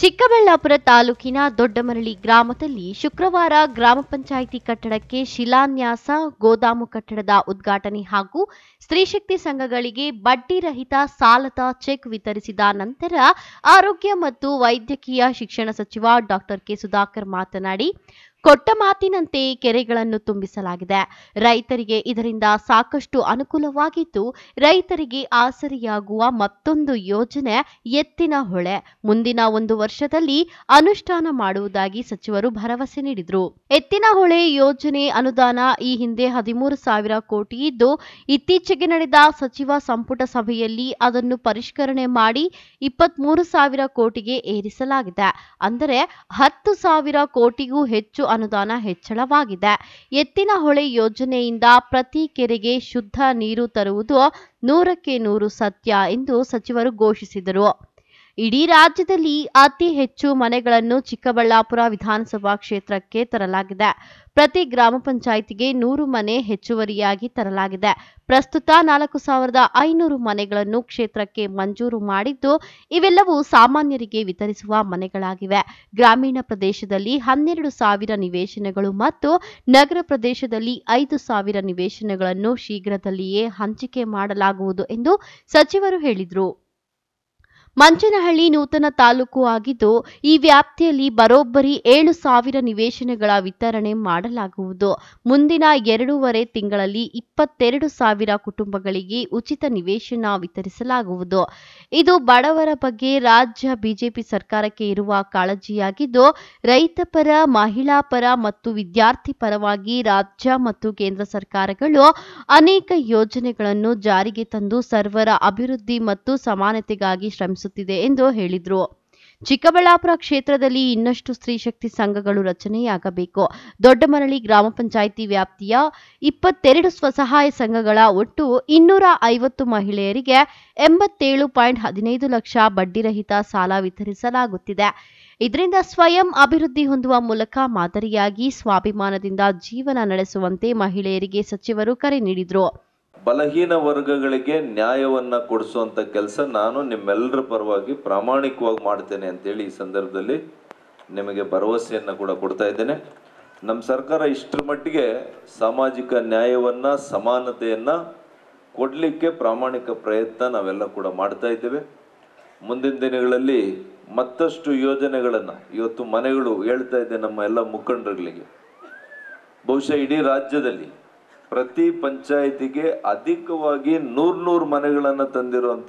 ಚಿಕ್ಕಬಳ್ಳಾಪುರ ತಾಲೂಕಿನ ದೊಡ್ಡಮರಳಿ ಗ್ರಾಮದಲ್ಲಿ ಶುಕ್ರವಾರ ಗ್ರಾಮ ಪಂಚಾಯಿತಿ ಕಟ್ಟಡಕ್ಕೆ ಶಿಲಾನ್ಯಾಸ ಗೋದಾಮು ಕಟ್ಟಡದ ಉದ್ಘಾಟನೆ ಹಾಗೂ ಸ್ತ್ರೀಶಕ್ತಿ ಸಂಘಗಳಿಗೆ ಬಡ್ಡಿ ರಹಿತ ಸಾಲದ ಚೆಕ್ ವಿತರಿಸಿದ ನಂತರ ಆರೋಗ್ಯ ಮತ್ತು ವೈದ್ಯಕೀಯ ಶಿಕ್ಷಣ ಸಚಿವ ಡಾಕ್ಟರ್ ಕೆ ಸುಧಾಕರ್ ಮಾತನಾಡಿ ಕೊಟ್ಟ ಮಾತಿನಂತೆ ಕೆರೆಗಳನ್ನು ತುಂಬಿಸಲಾಗಿದೆ ರೈತರಿಗೆ ಇದರಿಂದ ಸಾಕಷ್ಟು ಅನುಕೂಲವಾಗಿದ್ದು ರೈತರಿಗೆ ಆಸರೆಯಾಗುವ ಮತ್ತೊಂದು ಯೋಜನೆ ಎತ್ತಿನ ಹೊಳೆ ಮುಂದಿನ ಒಂದು ವರ್ಷದಲ್ಲಿ ಅನುಷ್ಠಾನ ಮಾಡುವುದಾಗಿ ಸಚಿವರು ಭರವಸೆ ನೀಡಿದರು ಎತ್ತಿನ ಹೊಳೆ ಯೋಜನೆ ಅನುದಾನ ಈ ಹಿಂದೆ ಹದಿಮೂರು ಸಾವಿರ ಕೋಟಿ ಇದ್ದು ಇತ್ತೀಚೆಗೆ ನಡೆದ ಸಚಿವ ಸಂಪುಟ ಸಭೆಯಲ್ಲಿ ಅದನ್ನು ಪರಿಷ್ಕರಣೆ ಮಾಡಿ ಇಪ್ಪತ್ಮೂರು ಸಾವಿರ ಕೋಟಿಗೆ ಏರಿಸಲಾಗಿದೆ ಅಂದರೆ ಹತ್ತು ಸಾವಿರ ಕೋಟಿಗೂ ಹೆಚ್ಚು ಅನುದಾನ ಹೆಚ್ಚಳವಾಗಿದೆ ಎತ್ತಿನ ಹೊಳೆ ಯೋಜನೆಯಿಂದ ಪ್ರತಿ ಕೆರೆಗೆ ಶುದ್ಧ ನೀರು ತರುವುದು ನೂರಕ್ಕೆ ನೂರು ಸತ್ಯ ಎಂದು ಸಚಿವರು ಘೋಷಿಸಿದರು ಇಡೀ ರಾಜ್ಯದಲ್ಲಿ ಅತಿ ಹೆಚ್ಚು ಮನೆಗಳನ್ನು ಚಿಕ್ಕಬಳ್ಳಾಪುರ ವಿಧಾನಸಭಾ ಕ್ಷೇತ್ರಕ್ಕೆ ತರಲಾಗಿದೆ ಪ್ರತಿ ಗ್ರಾಮ ಪಂಚಾಯಿತಿಗೆ ನೂರು ಮನೆ ಹೆಚ್ಚುವರಿಯಾಗಿ ತರಲಾಗಿದೆ ಪ್ರಸ್ತುತ ನಾಲ್ಕು ಸಾವಿರದ ಐನೂರು ಮನೆಗಳನ್ನು ಕ್ಷೇತ್ರಕ್ಕೆ ಮಂಜೂರು ಮಾಡಿದ್ದು ಇವೆಲ್ಲವೂ ಸಾಮಾನ್ಯರಿಗೆ ವಿತರಿಸುವ ಮನೆಗಳಾಗಿವೆ ಗ್ರಾಮೀಣ ಪ್ರದೇಶದಲ್ಲಿ ಹನ್ನೆರಡು ಸಾವಿರ ನಿವೇಶನಗಳು ಮತ್ತು ನಗರ ಪ್ರದೇಶದಲ್ಲಿ ಐದು ಸಾವಿರ ನಿವೇಶನಗಳನ್ನು ಶೀಘ್ರದಲ್ಲಿಯೇ ಹಂಚಿಕೆ ಮಾಡಲಾಗುವುದು ಎಂದು ಸಚಿವರು ಹೇಳಿದರು ಮಂಚನಹಳ್ಳಿ ನೂತನ ತಾಲೂಕು ಆಗಿದ್ದು ಈ ವ್ಯಾಪ್ತಿಯಲ್ಲಿ ಬರೋಬ್ಬರಿ ಏಳು ಸಾವಿರ ನಿವೇಶನಗಳ ವಿತರಣೆ ಮಾಡಲಾಗುವುದು ಮುಂದಿನ ಎರಡೂವರೆ ತಿಂಗಳಲ್ಲಿ ಇಪ್ಪತ್ತೆರಡು ಸಾವಿರ ಕುಟುಂಬಗಳಿಗೆ ಉಚಿತ ನಿವೇಶನ ವಿತರಿಸಲಾಗುವುದು ಇದು ಬಡವರ ಬಗ್ಗೆ ರಾಜ್ಯ ಬಿಜೆಪಿ ಸರ್ಕಾರಕ್ಕೆ ಇರುವ ಕಾಳಜಿಯಾಗಿದ್ದು ರೈತ ಪರ ಮಹಿಳಾ ಪರ ಮತ್ತು ವಿದ್ಯಾರ್ಥಿ ಪರವಾಗಿ ರಾಜ್ಯ ಮತ್ತು ಕೇಂದ್ರ ಸರ್ಕಾರಗಳು ಅನೇಕ ಯೋಜನೆಗಳನ್ನು ಜಾರಿಗೆ ತಂದು ಸರ್ವರ ಅಭಿವೃದ್ಧಿ ಮತ್ತು ಸಮಾನತೆಗಾಗಿ ಶ್ರಮಿಸುತ್ತಿದೆ ಎಂದು ಹೇಳಿದರು ಚಿಕ್ಕಬಳ್ಳಾಪುರ ಕ್ಷೇತ್ರದಲ್ಲಿ ಇನ್ನಷ್ಟು ಸ್ತ್ರೀಶಕ್ತಿ ಸಂಘಗಳು ರಚನೆಯಾಗಬೇಕು ದೊಡ್ಡಮರಳಿ ಗ್ರಾಮ ಪಂಚಾಯಿತಿ ವ್ಯಾಪ್ತಿಯ ಇಪ್ಪತ್ತೆರಡು ಸ್ವಸಹಾಯ ಸಂಘಗಳ ಒಟ್ಟು ಇನ್ನೂರ ಐವತ್ತು ಮಹಿಳೆಯರಿಗೆ ಎಂಬತ್ತೇಳು ಪಾಯಿಂಟ್ ಹದಿನೈದು ಲಕ್ಷ ಬಡ್ಡಿರಹಿತ ಸಾಲ ವಿತರಿಸಲಾಗುತ್ತಿದೆ ಇದರಿಂದ ಸ್ವಯಂ ಅಭಿವೃದ್ಧಿ ಹೊಂದುವ ಮೂಲಕ ಮಾದರಿಯಾಗಿ ಸ್ವಾಭಿಮಾನದಿಂದ ಜೀವನ ನಡೆಸುವಂತೆ ಮಹಿಳೆಯರಿಗೆ ಸಚಿವರು ಕರೆ ನೀಡಿದರು ಬಲಹೀನ ವರ್ಗಗಳಿಗೆ ನ್ಯಾಯವನ್ನ ಕೊಡಿಸುವಂತ ಕೆಲಸ ನಾನು ನಿಮ್ಮೆಲ್ಲರ ಪರವಾಗಿ ಪ್ರಾಮಾಣಿಕವಾಗಿ ಮಾಡ್ತೇನೆ ಅಂತೇಳಿ ಈ ಸಂದರ್ಭದಲ್ಲಿ ನಿಮಗೆ ಭರವಸೆಯನ್ನ ಕೂಡ ಕೊಡ್ತಾ ಇದ್ದೇನೆ ನಮ್ಮ ಸರ್ಕಾರ ಇಷ್ಟರ ಮಟ್ಟಿಗೆ ಸಾಮಾಜಿಕ ನ್ಯಾಯವನ್ನ ಸಮಾನತೆಯನ್ನ ಕೊಡಲಿಕ್ಕೆ ಪ್ರಾಮಾಣಿಕ ಪ್ರಯತ್ನ ನಾವೆಲ್ಲ ಕೂಡ ಮಾಡ್ತಾ ಇದ್ದೇವೆ ಮುಂದಿನ ದಿನಗಳಲ್ಲಿ ಮತ್ತಷ್ಟು ಯೋಜನೆಗಳನ್ನು ಇವತ್ತು ಮನೆಗಳು ಹೇಳ್ತಾ ಇದ್ದೆ ನಮ್ಮ ಎಲ್ಲ ಮುಖಂಡರುಗಳಿಗೆ ಬಹುಶಃ ಇಡೀ ರಾಜ್ಯದಲ್ಲಿ ಪ್ರತಿ ಪಂಚಾಯಿತಿಗೆ ಅಧಿಕವಾಗಿ ನೂರ್ ನೂರು ಮನೆಗಳನ್ನು ತಂದಿರುವಂತ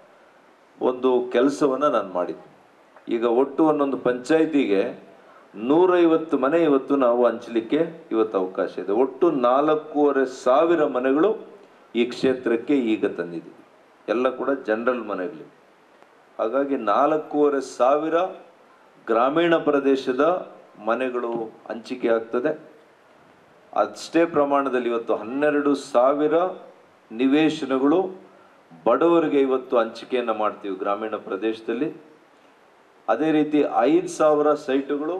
ಒಂದು ಕೆಲಸವನ್ನ ನಾನು ಮಾಡಿದ್ದೆ ಈಗ ಒಟ್ಟು ಒಂದೊಂದು ಪಂಚಾಯಿತಿಗೆ ನೂರೈವತ್ತು ಮನೆ ಇವತ್ತು ನಾವು ಹಂಚಲಿಕ್ಕೆ ಇವತ್ತು ಅವಕಾಶ ಇದೆ ಒಟ್ಟು ನಾಲ್ಕೂವರೆ ಸಾವಿರ ಮನೆಗಳು ಈ ಕ್ಷೇತ್ರಕ್ಕೆ ಈಗ ತಂದಿದ್ದೀವಿ ಎಲ್ಲ ಕೂಡ ಜನರಲ್ ಮನೆಗಳು ಹಾಗಾಗಿ ನಾಲ್ಕೂವರೆ ಸಾವಿರ ಗ್ರಾಮೀಣ ಪ್ರದೇಶದ ಮನೆಗಳು ಹಂಚಿಕೆ ಆಗ್ತದೆ ಅಷ್ಟೇ ಪ್ರಮಾಣದಲ್ಲಿ ಇವತ್ತು ಹನ್ನೆರಡು ಸಾವಿರ ನಿವೇಶನಗಳು ಬಡವರಿಗೆ ಇವತ್ತು ಹಂಚಿಕೆಯನ್ನು ಮಾಡ್ತೀವಿ ಗ್ರಾಮೀಣ ಪ್ರದೇಶದಲ್ಲಿ ಅದೇ ರೀತಿ ಐದು ಸಾವಿರ ಸೈಟುಗಳು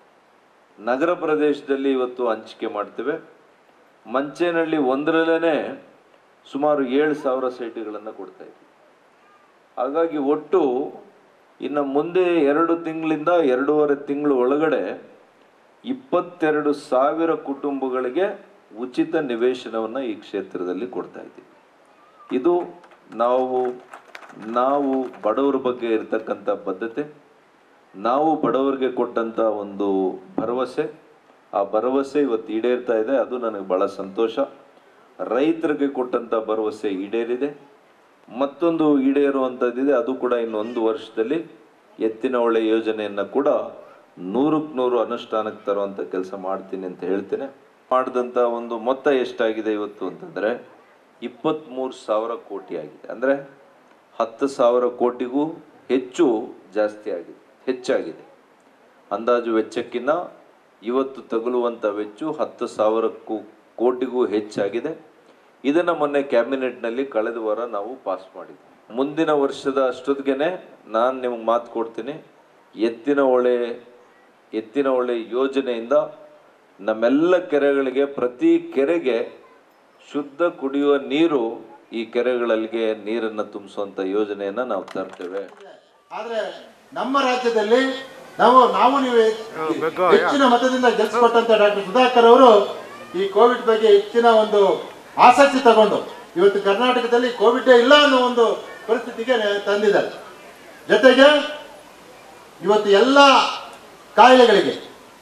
ನಗರ ಪ್ರದೇಶದಲ್ಲಿ ಇವತ್ತು ಹಂಚಿಕೆ ಮಾಡ್ತೇವೆ ಮಂಚೇನಹಳ್ಳಿ ಒಂದರಲ್ಲೇ ಸುಮಾರು ಏಳು ಸಾವಿರ ಸೈಟುಗಳನ್ನು ಕೊಡ್ತಾ ಇದ್ದೀವಿ ಹಾಗಾಗಿ ಒಟ್ಟು ಇನ್ನು ಮುಂದೆ ಎರಡು ತಿಂಗಳಿಂದ ಎರಡೂವರೆ ತಿಂಗಳು ಒಳಗಡೆ ಇಪ್ಪತ್ತೆರಡು ಸಾವಿರ ಕುಟುಂಬಗಳಿಗೆ ಉಚಿತ ನಿವೇಶನವನ್ನು ಈ ಕ್ಷೇತ್ರದಲ್ಲಿ ಕೊಡ್ತಾ ಇದ್ದೀವಿ ಇದು ನಾವು ನಾವು ಬಡವರ ಬಗ್ಗೆ ಇರತಕ್ಕಂಥ ಬದ್ಧತೆ ನಾವು ಬಡವರಿಗೆ ಕೊಟ್ಟಂತ ಒಂದು ಭರವಸೆ ಆ ಭರವಸೆ ಇವತ್ತು ಈಡೇರ್ತಾ ಇದೆ ಅದು ನನಗೆ ಬಹಳ ಸಂತೋಷ ರೈತರಿಗೆ ಕೊಟ್ಟಂತ ಭರವಸೆ ಈಡೇರಿದೆ ಮತ್ತೊಂದು ಈಡೇರುವಂಥದ್ದಿದೆ ಅದು ಕೂಡ ಇನ್ನೊಂದು ವರ್ಷದಲ್ಲಿ ಎತ್ತಿನ ಹೊಳೆ ಯೋಜನೆಯನ್ನು ಕೂಡ ನೂರಕ್ಕೆ ನೂರು ಅನುಷ್ಠಾನಕ್ಕೆ ತರುವಂಥ ಕೆಲಸ ಮಾಡ್ತೀನಿ ಅಂತ ಹೇಳ್ತೇನೆ ಮಾಡಿದಂಥ ಒಂದು ಮೊತ್ತ ಎಷ್ಟಾಗಿದೆ ಇವತ್ತು ಅಂತಂದರೆ ಇಪ್ಪತ್ತ್ಮೂರು ಸಾವಿರ ಕೋಟಿ ಆಗಿದೆ ಅಂದರೆ ಹತ್ತು ಸಾವಿರ ಕೋಟಿಗೂ ಹೆಚ್ಚು ಜಾಸ್ತಿ ಆಗಿದೆ ಹೆಚ್ಚಾಗಿದೆ ಅಂದಾಜು ವೆಚ್ಚಕ್ಕಿಂತ ಇವತ್ತು ತಗುಲುವಂಥ ವೆಚ್ಚ ಹತ್ತು ಸಾವಿರಕ್ಕೂ ಕೋಟಿಗೂ ಹೆಚ್ಚಾಗಿದೆ ಇದನ್ನು ಮೊನ್ನೆ ಕ್ಯಾಬಿನೆಟ್ನಲ್ಲಿ ಕಳೆದ ವಾರ ನಾವು ಪಾಸ್ ಮಾಡಿದ್ವಿ ಮುಂದಿನ ವರ್ಷದ ಅಷ್ಟೊತ್ತಿಗೆ ನಾನು ನಿಮಗೆ ಮಾತು ಕೊಡ್ತೀನಿ ಎತ್ತಿನ ಹೊಳೆ ಎತ್ತಿನ ಹೊಳೆ ಯೋಜನೆಯಿಂದ ನಮ್ಮೆಲ್ಲ ಕೆರೆಗಳಿಗೆ ಪ್ರತಿ ಕೆರೆಗೆ ಶುದ್ಧ ಕುಡಿಯುವ ನೀರು ಈ ಕೆರೆಗಳಿಗೆ ನೀರನ್ನು ತುಂಬಿಸುವಂಥ ಯೋಜನೆಯನ್ನು ನಾವು ತರ್ತೇವೆ ಆದರೆ ನಮ್ಮ ರಾಜ್ಯದಲ್ಲಿ ನಾವು ನಾವು ನೀವು ಹೆಚ್ಚಿನ ಮತದಿಂದ ಗೆಲ್ಸ್ಕೊಟ್ಟಂತ ಡಾಕ್ಟರ್ ಸುಧಾಕರ್ ಅವರು ಈ ಕೋವಿಡ್ ಬಗ್ಗೆ ಹೆಚ್ಚಿನ ಒಂದು ಆಸಕ್ತಿ ತಗೊಂಡು ಇವತ್ತು ಕರ್ನಾಟಕದಲ್ಲಿ ಕೋವಿಡ್ ಇಲ್ಲ ಅನ್ನೋ ಒಂದು ಪರಿಸ್ಥಿತಿಗೆ ತಂದಿದ್ದಾರೆ ಜೊತೆಗೆ ಇವತ್ತು ಎಲ್ಲ ಕಾಯಿಲೆಗಳಿಗೆ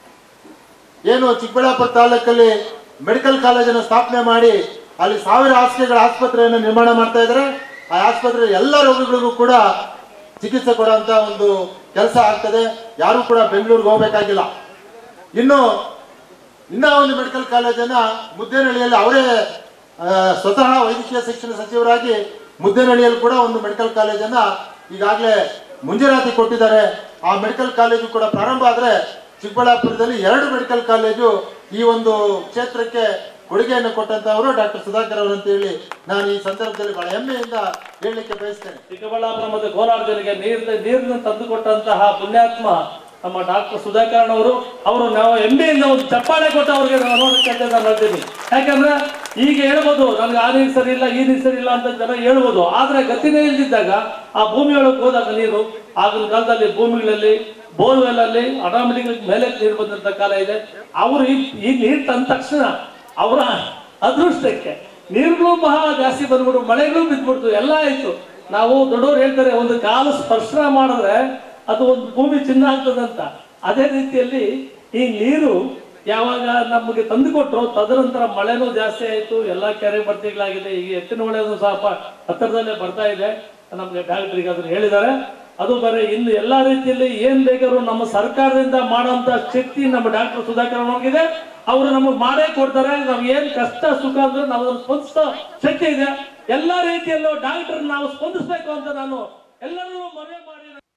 ಏನು ಚಿಕ್ಕಬಳ್ಳಾಪುರ ತಾಲೂಕಲ್ಲಿ ಮೆಡಿಕಲ್ ಕಾಲೇಜನ್ನು ಸ್ಥಾಪನೆ ಮಾಡಿ ಅಲ್ಲಿ ಸಾವಿರ ಹಾಸಿಗೆಗಳ ಆಸ್ಪತ್ರೆಯನ್ನು ನಿರ್ಮಾಣ ಮಾಡ್ತಾ ಇದ್ದಾರೆ ಆ ಆಸ್ಪತ್ರೆ ಎಲ್ಲ ರೋಗಗಳಿಗೂ ಕೂಡ ಚಿಕಿತ್ಸೆ ಕೊಡುವಂತ ಒಂದು ಕೆಲಸ ಆಗ್ತದೆ ಯಾರು ಕೂಡ ಬೆಂಗಳೂರಿಗೆ ಹೋಗ್ಬೇಕಾಗಿಲ್ಲ ಇನ್ನು ಇನ್ನ ಒಂದು ಮೆಡಿಕಲ್ ಕಾಲೇಜನ್ನ ಮುದ್ದೇನಹಳ್ಳಿಯಲ್ಲಿ ಅವರೇ ಆ, ಸ್ವತಃ ವೈದ್ಯಕೀಯ ಶಿಕ್ಷಣ ಸಚಿವರಾಗಿ ಮುದ್ದೇನಹಳ್ಳಿಯಲ್ಲಿ ಕೂಡ ಒಂದು ಮೆಡಿಕಲ್ ಕಾಲೇಜನ್ನ ಈಗಾಗಲೇ ಮುಂಜೂರಾತಿ ಕೊಟ್ಟಿದ್ದಾರೆ ಆ ಮೆಡಿಕಲ್ ಕಾಲೇಜು ಕೂಡ ಪ್ರಾರಂಭ ಆದ್ರೆ ಚಿಕ್ಕಬಳ್ಳಾಪುರದಲ್ಲಿ ಎರಡು ಮೆಡಿಕಲ್ ಕಾಲೇಜು ಈ ಒಂದು ಕ್ಷೇತ್ರಕ್ಕೆ ಕೊಡುಗೆಯನ್ನು ಕೊಟ್ಟಂತವರು ಡಾಕ್ಟರ್ ಸುಧಾಕರ್ ಅವರು ಅಂತ ಹೇಳಿ ನಾನು ಈ ಸಂದರ್ಭದಲ್ಲಿ ಬಹಳ ಹೆಮ್ಮೆಯಿಂದ ಹೇಳಲಿಕ್ಕೆ ಬಯಸ್ತೇನೆ ಚಿಕ್ಕಬಳ್ಳಾಪುರ ಮತ್ತು ಕೋಲಾರ ಜಿಲ್ಲೆಗೆ ನೀರಿನ ನೀರನ್ನು ತಂದುಕೊಟ್ಟಂತಹ ಪುಣ್ಯಾತ್ಮ ನಮ್ಮ ಡಾಕ್ಟರ್ ಸುಧಾಕರನ್ ಅವರು ಅವರು ನಾವು ಹೆಮ್ಮೆಯಿಂದ ಒಂದು ಚಪ್ಪಾಳೆ ಕೊಟ್ಟು ಅವ್ರಿಗೆ ನಾನು ನೋಡೋಕೆ ಅಂತ ನಾನು ಹೇಳ್ತೀನಿ ಯಾಕಂದ್ರೆ ಈಗ ಹೇಳ್ಬೋದು ನನಗೆ ಆ ನೀರು ಸರಿ ಇಲ್ಲ ಈ ನೀರು ಸರಿ ಇಲ್ಲ ಅಂತ ಜನ ಹೇಳ್ಬೋದು ಆದ್ರೆ ಗತಿನೇ ಇಲ್ದಿದ್ದಾಗ ಆ ಭೂಮಿಯೊಳಗೆ ಹೋದಾಗ ನೀರು ಆಗಿನ ಕಾಲದಲ್ಲಿ ಭೂಮಿಗಳಲ್ಲಿ ಬೋರ್ವೆಲ್ ಅಲ್ಲಿ ಆಟೋಮೆಟಿಕ್ ಮೇಲೆ ನೀರು ಬಂದಂತ ಕಾಲ ಇದೆ ಅವರು ಈ ಈ ನೀರು ತಂದ ತಕ್ಷಣ ಅವರ ಅದೃಷ್ಟಕ್ಕೆ ನೀರುಗಳು ಬಹಳ ಜಾಸ್ತಿ ಬಂದ್ಬಿಟ್ಟು ಮಳೆಗಳು ಬಿದ್ದ್ಬಿಡ್ತು ಎಲ್ಲ ಆಯ್ತು ನಾವು ದೊಡ್ಡವರು ಹೇಳ್ತಾರೆ ಒಂದು ಕಾಲು ಸ್ಪರ್ಶನ ಮಾಡಿದ್ರೆ ಅದು ಒಂದು ಭೂಮಿ ಚಿನ್ನ ಆಗ್ತದಂತ ಅದೇ ರೀತಿಯಲ್ಲಿ ಈ ನೀರು ಯಾವಾಗ ನಮಗೆ ತಂದುಕೊಟ್ರು ತದನಂತರ ಮಳೆನೂ ಜಾಸ್ತಿ ಆಯ್ತು ಎಲ್ಲಾ ಕೆರೆ ಭರ್ತಿಗಳಾಗಿದೆ ಈಗ ಎತ್ತಿನ ಹೊಳೆನೂ ಸಹ ಪ- ಹತ್ತಿರದಲ್ಲೇ ಬರ್ತಾ ಇದೆ ನಮ್ಗೆ ಡಾಕ್ಟರ್ ಅದನ್ನ ಹೇಳಿದ್ದಾರೆ ಅದು ಬರೀ ಇನ್ನು ಎಲ್ಲಾ ರೀತಿಯಲ್ಲಿ ಏನ್ ಬೇಕಾದ್ರೂ ನಮ್ಮ ಸರ್ಕಾರದಿಂದ ಮಾಡೋಂತ ಶಕ್ತಿ ನಮ್ಮ ಡಾಕ್ಟರ್ ಸುಧಾಕರ್ ಅವ್ರಿಗಿದೆ ಅವರು ನಮಗೆ ಮಾಡೇ ಕೊಡ್ತಾರೆ ನಾವ್ ಏನ್ ಕಷ್ಟ ಸುಖ ಅಂದ್ರೆ ನಾವು ಅದನ್ನ ಸ್ಪಂದಿಸೋ ಶಕ್ತಿ ಇದೆ ಎಲ್ಲಾ ರೀತಿಯಲ್ಲೂ ಡಾಕ್ಟರ್ ನಾವು ಸ್ಪಂದಿಸ್ಬೇಕು ಅಂತ ನಾನು ಎಲ್ಲರೂ ಮನವಿ ಮಾಡಿ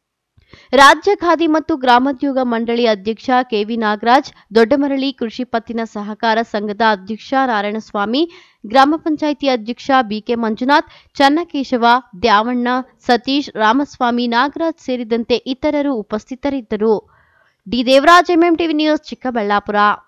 ರಾಜ್ಯ ಖಾದಿ ಮತ್ತು ಗ್ರಾಮೋದ್ಯೋಗ ಮಂಡಳಿ ಅಧ್ಯಕ್ಷ ಕೆವಿ ನಾಗರಾಜ್ ದೊಡ್ಡಮರಳಿ ಕೃಷಿ ಪತ್ತಿನ ಸಹಕಾರ ಸಂಘದ ಅಧ್ಯಕ್ಷ ನಾರಾಯಣಸ್ವಾಮಿ ಗ್ರಾಮ ಪಂಚಾಯಿತಿ ಅಧ್ಯಕ್ಷ ಬಿಕೆ ಮಂಜುನಾಥ್ ಚನ್ನಕೇಶವ ದ್ಯಾವಣ್ಣ ಸತೀಶ್ ರಾಮಸ್ವಾಮಿ ನಾಗರಾಜ್ ಸೇರಿದಂತೆ ಇತರರು ಉಪಸ್ಥಿತರಿದ್ದರು D Devaraj MM TV news Chikkaballapur